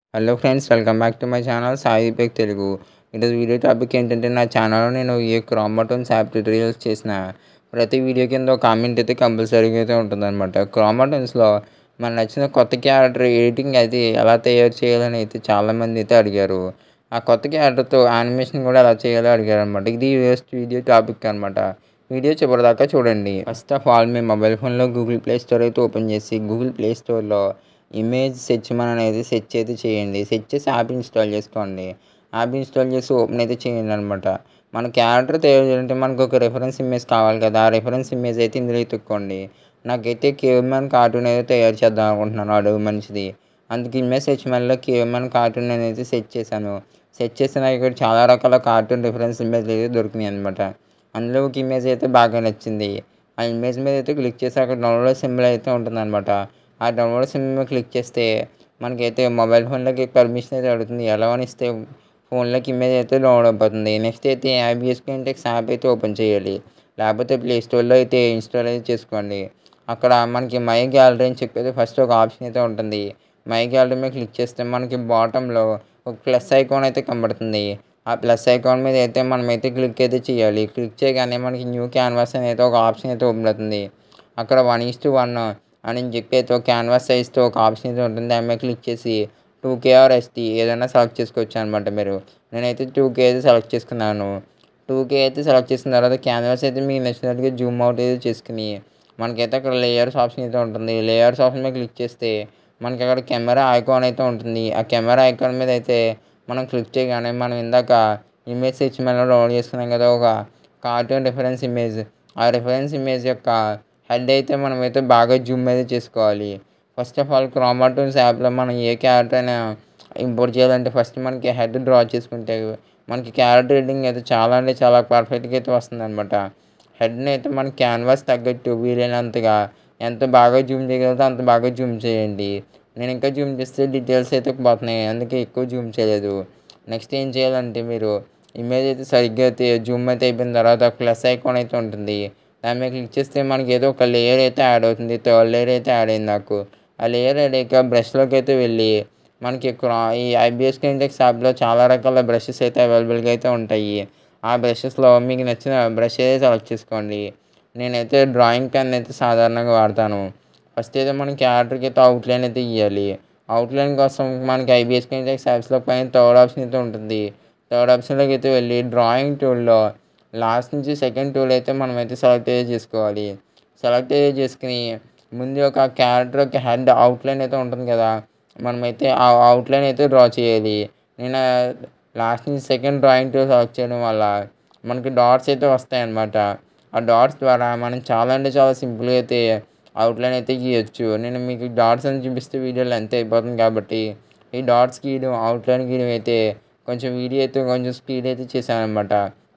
hello friends welcome back to my channel Sai Deepak Telugu ఈరోజు video topic ఏంటంటే నా ఛానల్లో నేను ఏ క్రోమాటోన్స్ యాప్ ట్యూటోరియల్స్ చేసిన ప్రతి వీడియో కింద ఒక కామెంట్ అయితే కంపల్సరీగా అయితే ఉంటుందన్నమాట క్రోమాటోన్స్లో మన నచ్చిన కొత్త క్యారెక్టర్ ఎడిటింగ్ అయితే ఎలా తయారు చేయాలని అయితే చాలామంది అయితే అడిగారు ఆ కొత్త క్యారెక్టర్తో యానిమేషన్ కూడా ఎలా చేయాలో అడిగారు అనమాట ఇది వేస్ట్ వీడియో టాపిక్ అనమాట వీడియో చివరిదాకా చూడండి ఫస్ట్ ఆఫ్ ఆల్ మీ మొబైల్ ఫోన్లో గూగుల్ ప్లే స్టోర్ అయితే ఓపెన్ చేసి గూగుల్ ప్లే స్టోర్లో ఇమేజ్ సెర్చ్ మన అనేది సెర్చ్ అయితే చేయండి సెర్చ్ చేసి యాప్ ఇన్స్టాల్ చేసుకోండి యాప్ ఇన్స్టాల్ చేసి ఓపెన్ అయితే చేయండి అనమాట మన క్యారెక్టర్ తయారు చేయాలంటే మనకు ఒక రెఫరెన్స్ ఇమేజ్ కావాలి కదా ఆ రెఫరెన్స్ ఇమేజ్ అయితే ఇందులో ఎత్తుక్కోండి నాకైతే కేవమన్ కార్టూన్ అయితే తయారు చేద్దాం అనుకుంటున్నాను అడుగు మంచిది అందుకే ఇమేజ్ సెర్చ్ మళ్ళీ కేవమన్ కార్టూన్ అనేది సెర్చ్ చేశాను సెర్చ్ చేసిన ఇక్కడ చాలా రకాల కార్టూన్ రిఫరెన్స్ ఇమేజ్ అయితే దొరికినాయి అనమాట అందులో ఒక ఇమేజ్ అయితే బాగా నచ్చింది ఆ ఇమేజ్ మీద అయితే క్లిక్ చేసి అక్కడ డౌన్లోడ్ సింబల్ అయితే ఉంటుందన్నమాట ఆ డౌన్లోడ్ సింబల్ మీద క్లిక్ చేస్తే మనకైతే మొబైల్ ఫోన్లోకి పర్మిషన్ అయితే అడుగుతుంది ఎలా అని ఇస్తే ఫోన్లోకి ఇమేజ్ అయితే డౌన్లోడ్ అయిపోతుంది నెక్స్ట్ అయితే యాప్ చేసుకుంటే యాప్ అయితే ఓపెన్ చేయాలి లేకపోతే ప్లే స్టోర్లో అయితే ఇన్స్టాల్ అయితే చేసుకోండి అక్కడ మనకి మై గ్యాలరీ అని చెప్పేది ఫస్ట్ ఒక ఆప్షన్ అయితే ఉంటుంది మై గ్యాలరీ మీద క్లిక్ చేస్తే మనకి బాటంలో ఒక ప్లస్ ఐకాన్ అయితే కనబడుతుంది ఆ ప్లస్ ఐకాన్ మీద అయితే మనం అయితే క్లిక్ అయితే చేయాలి క్లిక్ చేయగానే మనకి న్యూ క్యాన్వాస్ అనేది ఒక ఆప్షన్ అయితే ఓపెన్ అవుతుంది అక్కడ వన్ ఈస్ టు వన్ అని చెప్పి అయితే ఒక క్యాన్వాస్ సైజ్తో ఒక ఆప్షన్ అయితే ఉంటుంది దాని మీద క్లిక్ చేసి టూ కే ఆర్ ఎస్టీ ఏదైనా సెలెక్ట్ చేసుకోవచ్చు అనమాట మీరు నేనైతే టూ కే అయితే సెలెక్ట్ చేసుకున్నాను టూ కే అయితే సెలెక్ట్ చేసిన తర్వాత క్యాన్వాస్ అయితే మీకు నచ్చినట్టుగా జూమ్ అవుట్ అయితే చేసుకుని మనకైతే అక్కడ లేయర్స్ ఆప్షన్ అయితే ఉంటుంది లేయర్స్ ఆప్షన్ మీద క్లిక్ చేస్తే మనకి అక్కడ కెమెరా ఐకాన్ అయితే ఉంటుంది ఆ కెమెరా ఐకాన్ మీద అయితే మనం క్లిక్ చేయగానే మనం ఇందాక ఇమేజ్ సెర్చ్ మీద డౌన్లోడ్ చేసుకున్నాం కదా ఒక కార్టూన్ రిఫరెన్స్ ఇమేజ్ ఆ రిఫరెన్స్ ఇమేజ్ యొక్క హెడ్ అయితే మనం అయితే బాగా జూమ్ అయితే చేసుకోవాలి ఫస్ట్ ఆఫ్ ఆల్ క్రోమాటోన్స్ యాప్లో మనం ఏ క్యారెక్టర్ అయినా ఇంపోర్ట్ చేయాలంటే ఫస్ట్ మనకి హెడ్ డ్రా చేసుకుంటే మనకి క్యారెక్టర్ రీడింగ్ అయితే చాలా అంటే చాలా పర్ఫెక్ట్గా అయితే వస్తుంది అనమాట హెడ్ని అయితే మన క్యాన్వాస్ తగ్గట్టు వీలైనంతగా ఎంత బాగా జూమ్ చేయగలిగితే అంత బాగా జూమ్ చేయండి నేను ఇంకా జూమ్ చేస్తే డీటెయిల్స్ అయితే పోతున్నాయి అందుకే ఎక్కువ జూమ్ చేయలేదు నెక్స్ట్ ఏం చేయాలంటే మీరు ఇమేజ్ అయితే సరిగ్గా అయితే జూమ్ అయితే అయిపోయిన తర్వాత ప్లస్ ఐకాన్ అయితే ఉంటుంది దాని మీద క్లిక్ చేస్తే మనకి ఏదో ఒక లేయర్ అయితే యాడ్ అవుతుంది థర్డ్ లేయర్ అయితే యాడ్ అయింది నాకు ఆ లేయర్ అయ్యాక బ్రష్లోకి అయితే వెళ్ళి మనకి ఈ ఐబిఎస్ ఇండెక్స్ యాప్లో చాలా రకాల బ్రషెస్ అయితే అవైలబుల్గా అయితే ఉంటాయి ఆ బ్రషెస్లో మీకు నచ్చిన బ్రష్ అయితే సెలెక్ట్ చేసుకోండి నేనైతే డ్రాయింగ్ పెన్ అయితే సాధారణంగా వాడతాను ఫస్ట్ అయితే మనం క్యారెక్టర్కి అయితే అవుట్లైన్ అయితే ఇవ్వాలి అవుట్లైన్ కోసం మనకి ఐబిఎస్ ఇండెక్స్ యాప్స్లో పైన థర్డ్ ఆప్షన్ అయితే ఉంటుంది థర్డ్ ఆప్షన్లోకి అయితే వెళ్ళి డ్రాయింగ్ టూల్లో లాస్ట్ నుంచి సెకండ్ టూల్ అయితే మనం అయితే సెలెక్ట్ అయితే చేసుకోవాలి సెలెక్ట్ అయితే చేసుకుని ముందు ఒక క్యారెక్టర్ ఒక హెడ్ అవుట్లైన్ అయితే ఉంటుంది కదా మనమైతే ఆ అవుట్లైన్ అయితే డ్రా చేయాలి నేను లాస్ట్ నుంచి సెకండ్ డ్రాయింగ్ టూల్ సెలెక్ట్ చేయడం వల్ల మనకి డాట్స్ అయితే వస్తాయి అన్నమాట ఆ డాట్స్ ద్వారా మనం చాలా అంటే చాలా సింపుల్గా అయితే అవుట్లైన్ అయితే గీయచ్చు నేను మీకు డాట్స్ అని చూపిస్తే వీడియోలో ఎంత అయిపోతుంది కాబట్టి ఈ డాట్స్ గీయడం అవుట్లైన్ గీయడం అయితే కొంచెం వీడియో అయితే కొంచెం స్పీడ్ అయితే చేశాను అనమాట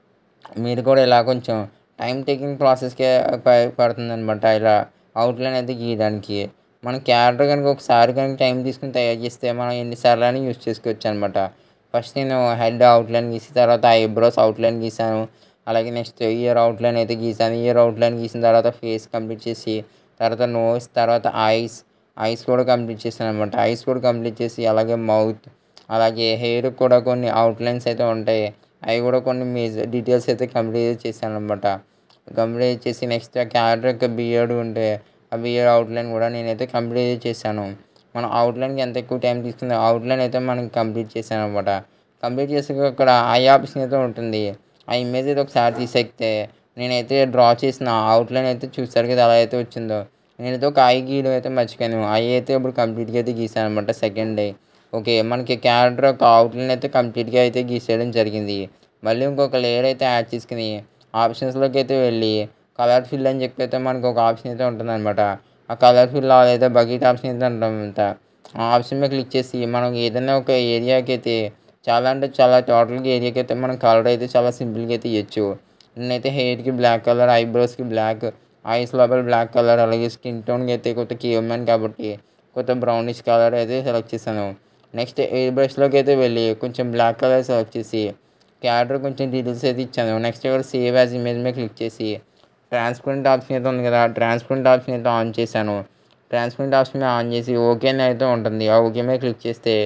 మీరు కూడా ఇలా కొంచెం టైం టేకింగ్ ప్రాసెస్కే పడుతుంది అనమాట ఇలా అవుట్లైన్ అయితే గీయడానికి మన క్యారెక్టర్ కనుక ఒకసారి కనుక టైం తీసుకుని తయారు చేస్తే మనం ఎన్నిసార్లు అని యూస్ చేసుకోవచ్చు అనమాట ఫస్ట్ నేను హెడ్ అవుట్లైన్ గీసి తర్వాత ఐబ్రోస్ అవుట్లైన్ గీసాను అలాగే నెక్స్ట్ ఇయర్ అవుట్లైన్ అయితే గీసాను ఇయర్ అవుట్లైన్ గీసిన తర్వాత ఫేస్ కంప్లీట్ చేసి తర్వాత నోస్ తర్వాత ఐస్ ఐస్ కూడా కంప్లీట్ చేశాను అనమాట ఐస్ కూడా కంప్లీట్ చేసి అలాగే మౌత్ అలాగే హెయిర్ కూడా కొన్ని అవుట్లైన్స్ అయితే ఉంటాయి అవి కూడా కొన్ని మేజర్ డీటెయిల్స్ అయితే కంప్లీట్ చేశాను అనమాట కంప్లీట్ చేసి నెక్స్ట్ ఆ క్యారెక్టర్ యొక్క బియర్డ్ ఉంటే ఆ బియర్డ్ అవుట్లైన్ కూడా నేనైతే కంప్లీట్ చేశాను మనం అవుట్లైన్కి ఎంత ఎక్కువ టైం తీసుకుందో అవుట్లైన్ అయితే మనం కంప్లీట్ చేశాను అనమాట కంప్లీట్ చేసాక అక్కడ ఐ ఆప్షన్ అయితే ఉంటుంది ఆ ఇమేజ్ అయితే ఒకసారి తీసేస్తే నేనైతే డ్రా చేసిన అవుట్లైన్ అయితే చూసారు కదా అలా అయితే వచ్చిందో నేనైతే ఒక ఐ గీయడం అయితే మర్చిపోయాను ఐ అయితే ఇప్పుడు కంప్లీట్గా అయితే గీసాను అనమాట సెకండ్ డే ఓకే మనకి క్యారెక్టర్ ఒక అవుట్లైన్ అయితే కంప్లీట్గా అయితే గీసేయడం జరిగింది మళ్ళీ ఇంకొక లేయర్ అయితే యాడ్ చేసుకుని ఆప్షన్స్లోకి అయితే వెళ్ళి కలర్ ఫిల్ అని చెప్పి అయితే మనకు ఒక ఆప్షన్ అయితే ఉంటుంది అనమాట ఆ కలర్ ఫిల్ అయితే బకెట్ ఆప్షన్ అయితే ఉంటుందంట ఆ ఆప్షన్ మీద క్లిక్ చేసి మనం ఏదైనా ఒక ఏరియాకి అయితే చాలా అంటే చాలా టోటల్గా ఏరియాకి అయితే మనం కలర్ అయితే చాలా సింపుల్గా అయితే ఇవ్వచ్చు నేనైతే హెయిర్కి బ్లాక్ కలర్ ఐబ్రోస్కి బ్లాక్ ఐస్ లోపల బ్లాక్ కలర్ అలాగే స్కిన్ టోన్కి అయితే కొత్త కేవమన్ కాబట్టి కొత్త బ్రౌనిష్ కలర్ అయితే సెలెక్ట్ చేశాను నెక్స్ట్ ఎయిర్ బ్రష్లోకి అయితే వెళ్ళి కొంచెం బ్లాక్ కలర్ సెలెక్ట్ చేసి క్యారెక్టర్ కొంచెం డీటెయిల్స్ అయితే ఇచ్చాను నెక్స్ట్ ఇక్కడ సేవ్ యాజ్ ఇమేజ్ మీద క్లిక్ చేసి ట్రాన్స్పరెంట్ ఆప్షన్ అయితే ఉంది కదా ట్రాన్స్పరెంట్ ఆప్షన్ అయితే ఆన్ చేశాను ట్రాన్స్పరెంట్ ఆప్షన్ మీద ఆన్ చేసి ఓకే అని అయితే ఉంటుంది ఆ ఓకే మీద క్లిక్ చేస్తే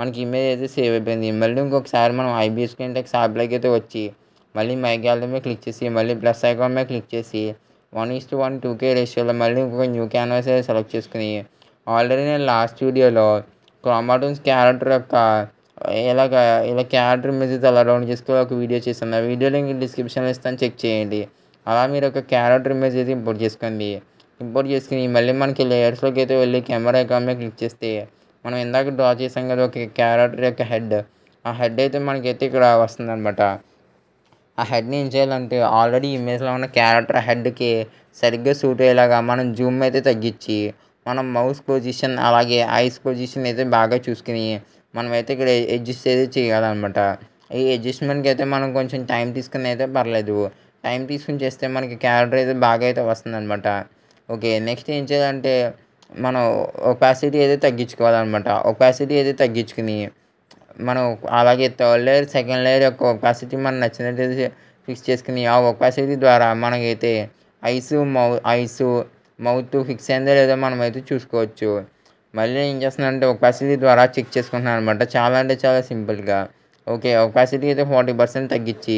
మనకి ఇమేజ్ అయితే సేవ్ అయిపోయింది మళ్ళీ ఇంకొకసారి మనం ఐబీఎస్ కింటెక్స్ యాప్లోకి అయితే వచ్చి మళ్ళీ మై గ్యాలరీ మీద క్లిక్ చేసి మళ్ళీ ప్లస్ ఐకాన్ మీద క్లిక్ చేసి one is to one two K రేషియోలో మళ్ళీ ఇంకొక న్యూ క్యాన్వాస్ అయితే సెలెక్ట్ చేసుకుని ఆల్రెడీ నేను లాస్ట్ వీడియోలో క్రోమాటూన్స్ క్యారెక్టర్ యొక్క ఇలాగ ఇలా క్యారెక్టర్ ఇమేజెస్ అలా డౌన్ చేసుకుని ఒక వీడియో చేశాను ఆ వీడియో లింక్ డిస్క్రిప్షన్లో ఇస్తాను చెక్ చేయండి అలా మీరు ఒక క్యారెక్టర్ ఇమేజ్ అయితే ఇంపోర్ట్ చేసుకోండి ఇంపోర్ట్ చేసుకుని మళ్ళీ మనకి లేయర్స్లోకి అయితే వెళ్ళి కెమెరా ఐకాన్ మీద క్లిక్ చేస్తే మనం ఇందాక డ్రా చేసాం కదా ఒక క్యారెక్టర్ యొక్క హెడ్ ఆ హెడ్ అయితే మనకైతే ఇక్కడ వస్తుంది అనమాట ఆ హెడ్ని ఏం చేయాలంటే ఆల్రెడీ ఇమేజ్లో ఉన్న క్యారెక్టర్ హెడ్కి సరిగ్గా సూట్ అయ్యేలాగా మనం జూమ్ అయితే తగ్గించి మనం మౌస్ పొజిషన్ అలాగే ఐస్ పొజిషన్ అయితే బాగా చూసుకుని మనమైతే ఇక్కడ అడ్జస్ట్ అయితే చేయాలన్నమాట ఈ అడ్జస్ట్మెంట్కి అయితే మనం కొంచెం టైం తీసుకుని అయితే పర్లేదు టైం తీసుకుని చేస్తే మనకి క్యారెక్టర్ అయితే బాగా అయితే వస్తుంది అనమాట ఓకే నెక్స్ట్ ఏం చేయాలంటే మనం ఒపాసిటీ అయితే తగ్గించుకోవాలన్నమాట ఒపాసిటీ అయితే తగ్గించుకుని మనం అలాగే థర్డ్ లేయర్ సెకండ్ లేయర్ యొక్క ఒపాసిటీ మనం నచ్చినట్టు ఫిక్స్ చేసుకుని ఆ ఒపాసిటీ ద్వారా మనకైతే ఐస్ మౌ ఐస్ మౌత్ ఫిక్స్ అయిందో లేదో మనం అయితే చూసుకోవచ్చు మళ్ళీ ఏం చేస్తున్నానంటే ఒపాసిటీ ద్వారా చెక్ చేసుకుంటున్నాను అనమాట చాలా అంటే చాలా సింపుల్గా ఓకే ఒపాసిటీ అయితే ఫార్టీ పర్సెంట్ తగ్గించి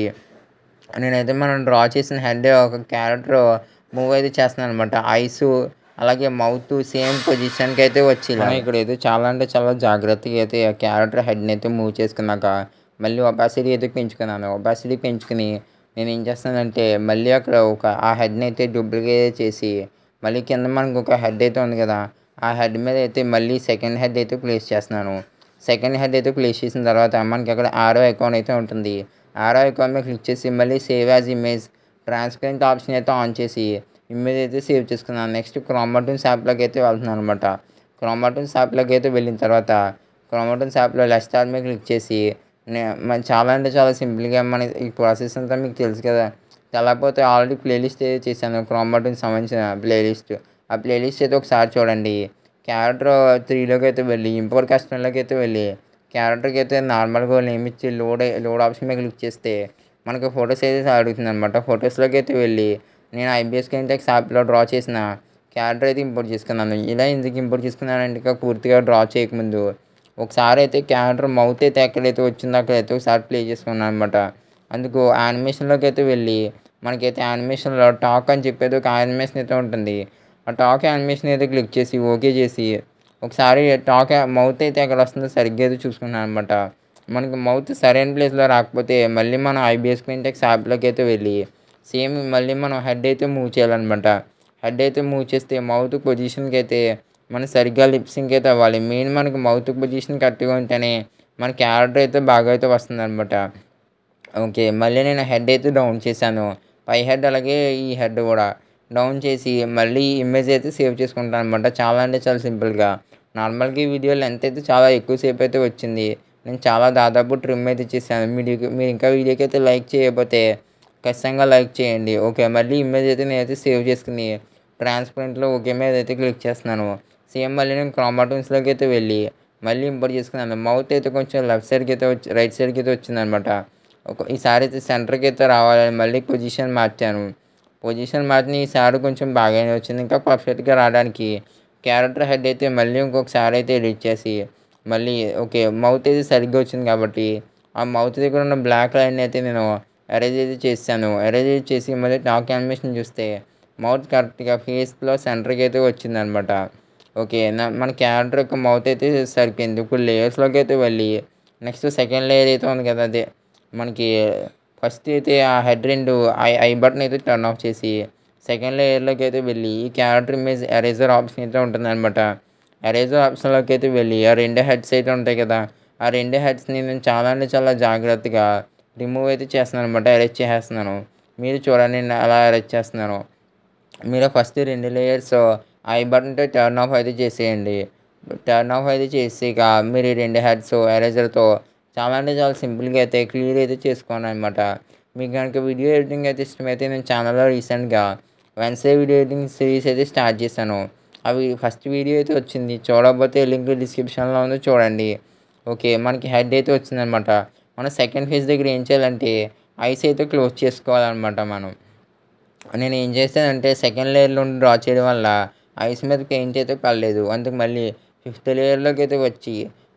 నేనైతే మనం డ్రా చేసిన హెడ్ ఒక క్యారెక్టర్ మూవ్ అయితే చేస్తున్నాను అనమాట ఐస్ అలాగే మౌత్ సేమ్ పొజిషన్కి అయితే వచ్చి ఇక్కడ అయితే చాలా అంటే చాలా జాగ్రత్తగా అయితే ఆ క్యారెక్టర్ హెడ్ని అయితే మూవ్ చేసుకున్నాక మళ్ళీ ఒపాసిటీ అయితే పెంచుకున్నాను ఒపాసిటీ పెంచుకుని నేను ఏం చేస్తానంటే మళ్ళీ అక్కడ ఒక ఆ హెడ్ని అయితే డూప్లికేట్ చేసి మళ్ళీ కింద మనకు ఒక హెడ్ అయితే ఉంది కదా ఆ హెడ్ మీద అయితే మళ్ళీ సెకండ్ హెడ్ అయితే ప్లేస్ చేస్తున్నాను సెకండ్ హెడ్ అయితే ప్లేస్ చేసిన తర్వాత మనకి అక్కడ ఆరో అకౌంట్ అయితే ఉంటుంది ఆరో అకౌంట్ మీద క్లిక్ చేసి మళ్ళీ save as image transparent option అయితే ఆన్ చేసి ఇమేజ్ అయితే సేవ్ చేసుకున్నాను నెక్స్ట్ క్రోమాటూన్స్ యాప్లోకి అయితే వెళ్తున్నాను అనమాట క్రోమాటూన్స్ యాప్లోకి అయితే వెళ్ళిన తర్వాత క్రోమాటూన్స్ యాప్లో లెఫ్ట్ స్టార్ మీద క్లిక్ చేసి మన చాలా అంటే చాలా సింపుల్గా మన ఈ ప్రాసెస్ అంతా మీకు తెలుసు కదా తెలకపోతే ఆల్రెడీ ప్లేలిస్ట్ అయితే చేశాను క్రోమాటూన్ సంబంధించిన ప్లేలిస్ట్ ఆ ప్లేలిస్ట్ అయితే ఒకసారి చూడండి క్యారెక్టర్ త్రీలోకి అయితే వెళ్ళి ఇంపోర్ట్ కస్టమర్లోకి అయితే వెళ్ళి క్యారెక్టర్కి అయితే నార్మల్గా నేమ్ ఇచ్చి లోడ్ లోడ్ ఆప్షన్ మీద క్లిక్ చేస్తే మనకి ఫొటోస్ అయితే అడుగుతుంది అనమాట ఫొటోస్లోకి అయితే వెళ్ళి నేను ఐబిఎస్ కింటెక్స్ యాప్లో డ్రా చేసిన క్యారెక్టర్ అయితే ఇంపోర్ట్ చేసుకున్నాను ఇలా ఎందుకు ఇంపోర్ట్ చేసుకున్నానంటే ఇంకా పూర్తిగా డ్రా చేయకముందు ఒకసారి అయితే క్యారెక్టర్ మౌత్ అయితే ఎక్కడైతే వచ్చిందో అక్కడైతే ఒకసారి ప్లే చేసుకున్నాను అనమాట అందుకు యానిమేషన్లోకి అయితే వెళ్ళి మనకైతే యానిమేషన్లో టాక్ అని చెప్పేది ఒక యానిమేషన్ అయితే ఉంటుంది ఆ టాక్ యానిమేషన్ అయితే క్లిక్ చేసి ఓకే చేసి ఒకసారి టాక్ మౌత్ అయితే ఎక్కడ వస్తుందో సరిగ్గా అయితే చూసుకున్నాను అనమాట మనకి మౌత్ సరైన ప్లేస్లో రాకపోతే మళ్ళీ మనం ఐబిఎస్ పింటెక్స్ యాప్లోకి అయితే వెళ్ళి సేమ్ మళ్ళీ మనం హెడ్ అయితే మూవ్ చేయాలన్నమాట హెడ్ అయితే మూవ్ చేస్తే మౌత్ పొజిషన్కి అయితే మన సరిగ్గా లిప్సింగ్ అయితే అవ్వాలి మెయిన్ మనకి మౌత్ పొజిషన్ కరెక్ట్గా ఉంటేనే మన క్యారెక్టర్ అయితే బాగా అయితే వస్తుంది అనమాట ఓకే మళ్ళీ నేను హెడ్ అయితే డౌన్ చేశాను పై హెడ్ అలాగే ఈ హెడ్ కూడా డౌన్ చేసి మళ్ళీ ఇమేజ్ అయితే సేవ్ చేసుకుంటాను అనమాట చాలా అంటే చాలా సింపుల్గా నార్మల్గా ఈ వీడియో లెంత్ అయితే చాలా ఎక్కువసేపు అయితే వచ్చింది నేను చాలా దాదాపు ట్రిమ్ అయితే చేశాను మీరు మీరు ఇంకా వీడియోకి అయితే లైక్ చేయకపోతే ఖచ్చితంగా లైక్ చేయండి ఓకే మళ్ళీ ఇమేజ్ అయితే నేనైతే సేవ్ చేసుకుని ట్రాన్స్పరెంట్లో ఓకే మీద అయితే క్లిక్ చేస్తున్నాను సేమ్ మళ్ళీ నేను క్రోమాటూన్స్లోకి అయితే వెళ్ళి మళ్ళీ ఇంపోర్ట్ చేసుకున్నాను మౌత్ అయితే కొంచెం లెఫ్ట్ సైడ్కి అయితే వచ్చి రైట్ సైడ్కి అయితే వచ్చిందనమాట ఒక ఈసారి అయితే సెంటర్కి అయితే రావాలని మళ్ళీ పొజిషన్ మార్చాను పొజిషన్ మార్చిన ఈసారి కొంచెం బాగానే వచ్చింది ఇంకా పర్ఫెక్ట్గా రావడానికి క్యారెక్టర్ హెడ్ అయితే మళ్ళీ ఇంకొకసారి అయితే ఎడిట్ చేసి మళ్ళీ ఓకే మౌత్ అయితే సరిగ్గా వచ్చింది కాబట్టి ఆ మౌత్ దగ్గర ఉన్న బ్లాక్ లైన్ అయితే నేను ఎరేజ్ అయితే చేశాను ఎరేజ్ చేసి మళ్ళీ టాక్ యానిమేషన్ చూస్తే మౌత్ కరెక్ట్గా ఫేస్లో సెంటర్కి అయితే వచ్చిందనమాట ఓకే నా మన క్యారెక్టర్ యొక్క మౌత్ అయితే సరిపోయింది ఇప్పుడు లేయర్స్లోకి అయితే వెళ్ళి నెక్స్ట్ సెకండ్ లేయర్ అయితే ఉంది కదా అదే మనకి ఫస్ట్ అయితే ఆ హెడ్ రెండు ఐ ఐ బటన్ అయితే టర్న్ ఆఫ్ చేసి సెకండ్ లేయర్లోకి అయితే వెళ్ళి ఈ క్యారెక్టర్ ఇమేజ్ ఎరేజర్ ఆప్షన్ అయితే ఉంటుంది అనమాట ఎరేజర్ ఆప్షన్లోకి అయితే వెళ్ళి ఆ రెండు హెడ్స్ అయితే ఉంటాయి కదా ఆ రెండు హెడ్స్ని నేను చాలా అంటే చాలా జాగ్రత్తగా రిమూవ్ అయితే చేస్తున్నాను అనమాట అరేంజ్ చేసేస్తున్నాను మీరు చూడండి నేను అలా అరేంజ్ చేస్తున్నాను మీరు ఫస్ట్ రెండు లేయర్స్ ఐ బటన్తో టర్న్ ఆఫ్ అయితే చేసేయండి టర్న్ ఆఫ్ అయితే చేసి ఇక మీరు ఈ రెండు హెడ్స్ ఎరేజర్తో చాలా అంటే చాలా సింపుల్గా అయితే క్లియర్ అయితే చేసుకోండి అనమాట మీకు కనుక వీడియో ఎడిటింగ్ అయితే ఇష్టమైతే నేను ఛానల్లో రీసెంట్గా వెన్స్డే వీడియో ఎడిటింగ్ సిరీస్ అయితే స్టార్ట్ చేశాను అవి ఫస్ట్ వీడియో అయితే వచ్చింది చూడకపోతే లింక్ డిస్క్రిప్షన్లో ఉంది చూడండి ఓకే మనకి హెడ్ అయితే వచ్చిందనమాట మన సెకండ్ ఫేజ్ దగ్గర ఏం చేయాలంటే ఐస్ అయితే క్లోజ్ చేసుకోవాలన్నమాట మనం నేను ఏం చేస్తానంటే సెకండ్ లేయర్లో డ్రా చేయడం వల్ల ఐస్ మీద పెయింట్ అయితే పడలేదు అందుకు మళ్ళీ ఫిఫ్త్ లేయర్లోకి అయితే వచ్చి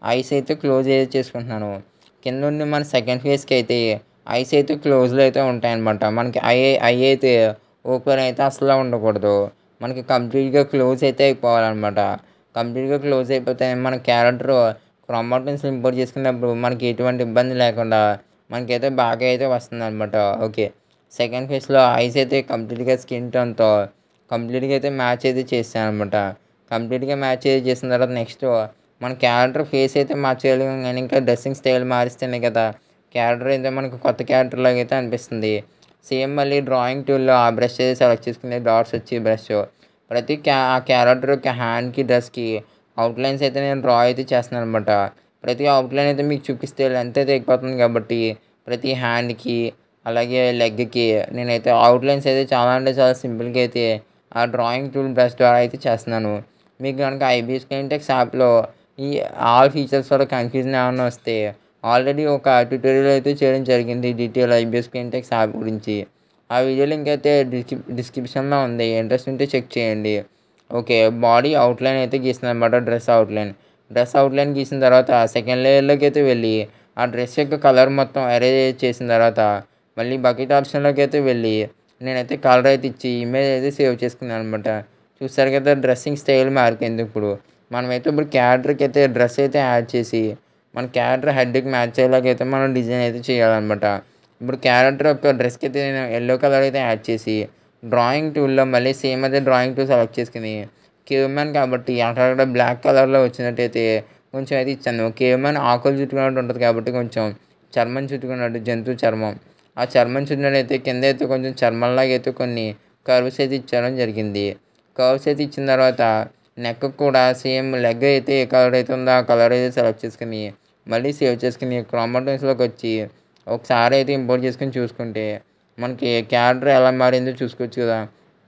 ఐస్ అయితే క్లోజ్ అయితే చేసుకుంటున్నాను కింద ఉండి మన సెకండ్ ఫేస్కి అయితే ఐస్ అయితే క్లోజ్లో అయితే ఉంటాయన్నమాట మనకి ఐ ఐ అయితే ఓపెన్ అయితే అసలు ఉండకూడదు మనకి కంప్లీట్గా క్లోజ్ అయితే అయిపోవాలన్నమాట కంప్లీట్గా క్లోజ్ అయిపోతే మన క్యారెక్టర్ క్రోమాటన్స్ ఇంపోర్ట్ చేసుకున్నప్పుడు మనకి ఎటువంటి ఇబ్బంది లేకుండా మనకైతే బాగా అయితే వస్తుంది అనమాట ఓకే సెకండ్ ఫేస్లో ఐస్ అయితే కంప్లీట్గా స్కిన్ టోన్తో కంప్లీట్గా అయితే మ్యాచ్ అయితే చేశాను అనమాట కంప్లీట్గా మ్యాచ్ అయితే చేసిన తర్వాత నెక్స్ట్ మన క్యారెక్టర్ ఫేస్ అయితే మార్చేయలేము కానీ ఇంకా డ్రెస్సింగ్ స్టైల్ మారిస్తేనే కదా క్యారెక్టర్ అయితే మనకు కొత్త క్యారెక్టర్ లాగా అయితే అనిపిస్తుంది సేమ్ మళ్ళీ డ్రాయింగ్ టూల్లో ఆ బ్రష్ అయితే సెలెక్ట్ చేసుకునే డాట్స్ వచ్చి బ్రష్ ప్రతి క్యా ఆ క్యారెక్టర్ హ్యాండ్కి డ్రెస్కి అవుట్లైన్స్ అయితే నేను డ్రా అయితే చేస్తున్నాను అనమాట ప్రతి అవుట్లైన్ అయితే మీకు చూపిస్తే లెంత్ అయితే ఎక్కువవుతుంది కాబట్టి ప్రతి హ్యాండ్కి అలాగే లెగ్కి నేనైతే అవుట్లైన్స్ అయితే చాలా అంటే చాలా సింపుల్గా అయితే ఆ డ్రాయింగ్ టూల్ బ్రష్ ద్వారా అయితే చేస్తున్నాను మీకు కనుక ఐబీఎస్ పెయింటెక్స్ యాప్లో ఈ ఆల్ ఫీచర్స్ వల్ల కన్ఫ్యూజన్ ఏమైనా వస్తే ఆల్రెడీ ఒక ట్యూటోరియల్ అయితే చేయడం జరిగింది డీటెయిల్ ఐబీఎస్ పెయింటెక్స్ యాప్ గురించి ఆ వీడియో లింక్ అయితే డిస్క్రి డిస్క్రిప్షన్లో ఉంది ఇంట్రెస్ట్ ఉంటే చెక్ చేయండి ఓకే బాడీ అవుట్లైన్ అయితే గీస్తుంది అనమాట డ్రెస్ అవుట్లైన్ డ్రెస్ అవుట్లైన్ గీసిన తర్వాత సెకండ్ లేయర్లోకి అయితే వెళ్ళి ఆ డ్రెస్ యొక్క కలర్ మొత్తం అరేంజ్ చేసిన తర్వాత మళ్ళీ బకెట్ ఆప్షన్లోకి అయితే వెళ్ళి నేనైతే కలర్ అయితే ఇచ్చి ఇమేజ్ అయితే సేవ్ చేసుకున్నాను అనమాట చూసారు కదా డ్రెస్సింగ్ స్టైల్ మారిపోయింది ఇప్పుడు మనమైతే ఇప్పుడు క్యారెక్టర్కి అయితే డ్రెస్ అయితే యాడ్ చేసి మన క్యారెక్టర్ హెడ్కి మ్యాచ్ అయ్యేలాగా అయితే మనం డిజైన్ అయితే చేయాలన్నమాట ఇప్పుడు క్యారెక్టర్ యొక్క డ్రెస్కి అయితే నేను ఎల్లో కలర్ అయితే యాడ్ చేసి డ్రాయింగ్ టూల్లో మళ్ళీ సేమ్ అదే డ్రాయింగ్ టూల్ సెలెక్ట్ చేసుకుని కేవ్ మ్యాన్ కాబట్టి అక్కడక్కడ బ్లాక్ కలర్లో వచ్చినట్టయితే కొంచెం అయితే ఇచ్చాను కేవ్ మ్యాన్ ఆకులు చుట్టుకున్నట్టు ఉంటుంది కాబట్టి కొంచెం చర్మం చుట్టుకున్నట్టు జంతువు చర్మం ఆ చర్మం చుట్టినట్టయితే కింద అయితే కొంచెం చర్మంలాగా అయితే కొన్ని కర్వ్స్ అయితే ఇచ్చడం జరిగింది కర్వ్స్ అయితే ఇచ్చిన తర్వాత నెక్ కూడా సేమ్ లెగ్ అయితే ఏ కలర్ అయితే ఉందో ఆ కలర్ అయితే సెలెక్ట్ చేసుకుని మళ్ళీ సేవ్ చేసుకుని క్రోమాటోన్స్లోకి వచ్చి ఒకసారి అయితే ఇంపోర్ట్ చేసుకుని చూసుకుంటే మనకి క్యారెక్టర్ ఎలా మారిందో చూసుకోవచ్చు కదా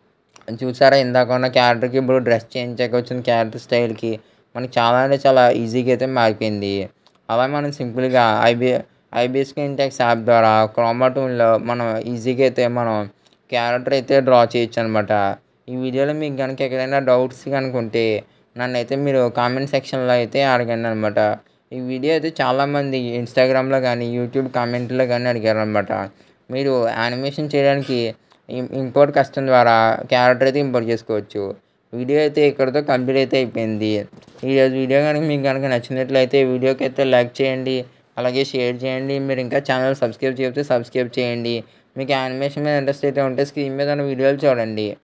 చూసారా ఇందాక ఉన్న క్యారెక్టర్కి ఇప్పుడు డ్రెస్ చేంజ్ చేయక వచ్చిన క్యారెక్టర్ స్టైల్కి మనకి చాలా అంటే చాలా ఈజీగా అయితే మారిపోయింది అలా మనం సింపుల్గా ఐబీ ఐబీఎస్ ఇంటెక్స్ యాప్ ద్వారా క్రోమాటూన్లో మనం ఈజీగా అయితే మనం క్యారెక్టర్ అయితే డ్రా చేయొచ్చు అనమాట ఈ వీడియోలో మీకు కనుక ఎక్కడైనా డౌట్స్ కనుక ఉంటే నన్ను అయితే మీరు కామెంట్ సెక్షన్లో అయితే అడగండి అనమాట ఈ వీడియో అయితే చాలామంది ఇన్స్టాగ్రామ్లో కానీ యూట్యూబ్ కామెంట్లో కానీ అడిగారు అనమాట మీరు యానిమేషన్ చేయడానికి ఇంపోర్ట్ కష్టం ద్వారా క్యారెక్టర్ అయితే ఇంపోర్ట్ చేసుకోవచ్చు వీడియో అయితే ఇక్కడితో కంప్లీట్ అయితే అయిపోయింది ఈరోజు వీడియో కనుక మీకు కనుక నచ్చినట్లయితే వీడియోకి అయితే లైక్ చేయండి అలాగే షేర్ చేయండి మీరు ఇంకా ఛానల్ సబ్స్క్రైబ్ చేస్తే సబ్స్క్రైబ్ చేయండి మీకు యానిమేషన్ మీద ఇంట్రెస్ట్ అయితే ఉంటే స్క్రీన్ మీద ఉన్న వీడియోలు చూడండి